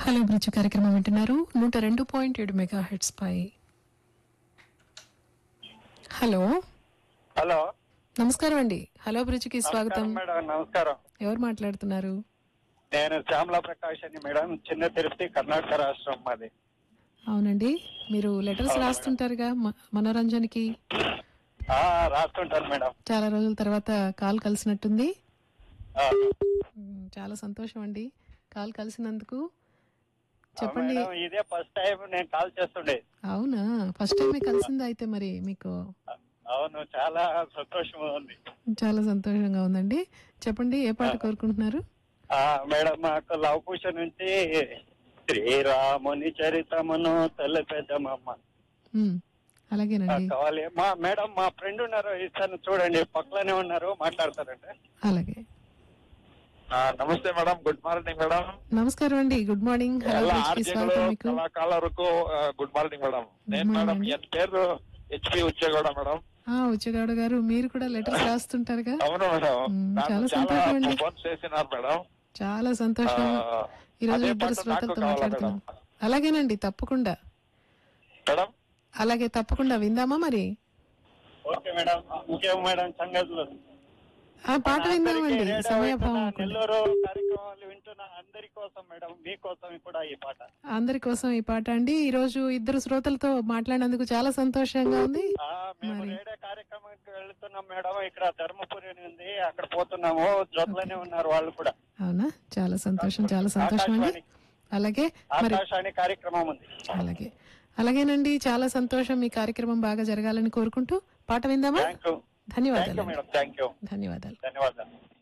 Hello bridge కార్యక్రమం వింటున్నారు నూట రెండు పాయింట్ ఏడు మెగా హెడ్స్ పై హలో హలో నమస్కారం అండి హలో బ్రిడ్జ్కి స్వాగతం నమస్కారం మేడం నమస్కారం ఎవరు మాట్లాడుతున్నారు నేను శ్యామల ప్రకాష్ అని మేడం చిన్న తిరుపతి కర్ణాటక రాష్ట్రం మాది అవునండి మీరు లెటర్స్ రాస్తుంటారుగా మ- మనోరంజన్కి ఆ, రాస్తుంటాను మేడం చాలా రోజుల తర్వాత కాల్ కలిసినట్టుంది ఆ, మ్, చాలా సంతోషం అండి కాల్ కలిసినందుకు ఆ, చెప్పండి మేడం ఇదే ఫస్ట్ టైం నేను కాల్ చేస్తుండే అవునా ఫస్ట్ టైమే కలిసింది అయితే మరి మీకు ఆ, అవును చాలా సంతోషం ఉంది చాలా సంతోషంగా ఉందండి చెప్పండి ఏ పాట కోరుకుంటున్నారు ఆ, మేడం మాకు లవ్ పూష నుంచి శ్రీరాముని చరితమును తెలిపేద్దామమ్మ మ్, ఆ, అలాగేనండి కావాలి మా మేడం మా ఫ్రెండ్ ఉన్నారు ఇస్తాను చూడండి పక్కనే ఉన్నారు మాట్లాడతారంటే అలాగే ఆ, నమస్తే మేడం గుడ్ మార్నింగ్ మేడం నమస్కారం అండి గుడ్ మార్నింగ్ హలో ಎಲ್ಲ బ్రిడ్జ్కి ಆರ್ಜಿಗಳು స్వాగతం మీకు ಕಲಾಕಾರರಿಗೂ ಗುಡ್ ಮಾರ್ನಿಂಗ್ ಮೇಡಮ್ నేను morning మేడం అండి. ఎన్ పేరు హెచ్పి ఉచ్చేగౌడ మేడం ఆ ఉచ్చగాడు గారు మీరు కూడా లెటర్స్ రాస్తుంటారుగా అవును మేడం మ్, నాకు చాలా చాలా సంతోషం అండి. ఫోన్ చేసినారు మేడం చాలా సంతోషం ఆ, ఈ రోజు అదే ఇద్దరు పాట నాకు శ్రోతలతో కావాలా మాట్లాడుతున్నాం మేడం అలాగేనండి తప్పకుండా మేడం అలాగే తప్పకుండా విందామా మరి ఓకే మేడం ఇంకేం మేడం సంగతులు ఆ పాట విందామండి అందరికీ రేడియో సమయభావం వింటున్న కూడా. నెల్లూరు కార్యక్రమాలు వింటున్న అందరి కోసం మేడం మీకోసం కూడా ఈ పాట అందరి కోసం ఈ పాట అండి ఈ రోజు ఇద్దరు శ్రోతలతో మాట్లాడినందుకు చాలా సంతోషంగా ఉంది ఆ, మేము మరి. రేడియో కార్యక్రమానికి వెళ్తున్నాం మేడం ఇక్కడ ధర్మపురి అని ఉంది అక్కడ పోతున్నాము జొత్లోనే ఉన్నారు వాళ్ళు కూడా అవునా చాలా సంతోషం చాలా సంతోషం అండి ఆకాశవాణి. అలాగే మరి ఆకాశాన్ని కార్యక్రమం ఉంది అలాగే అలాగేనండి చాలా సంతోషం మీ కార్యక్రమం బాగా జరగాలని కోరుకుంటూ పాట విందామా థ్యాంక్ యూ థ్యాంక్ యూ ధన్యవాదాలు మేడం థ్యాంక్ యూ ధన్యవాదాలు ధన్యవాదాలు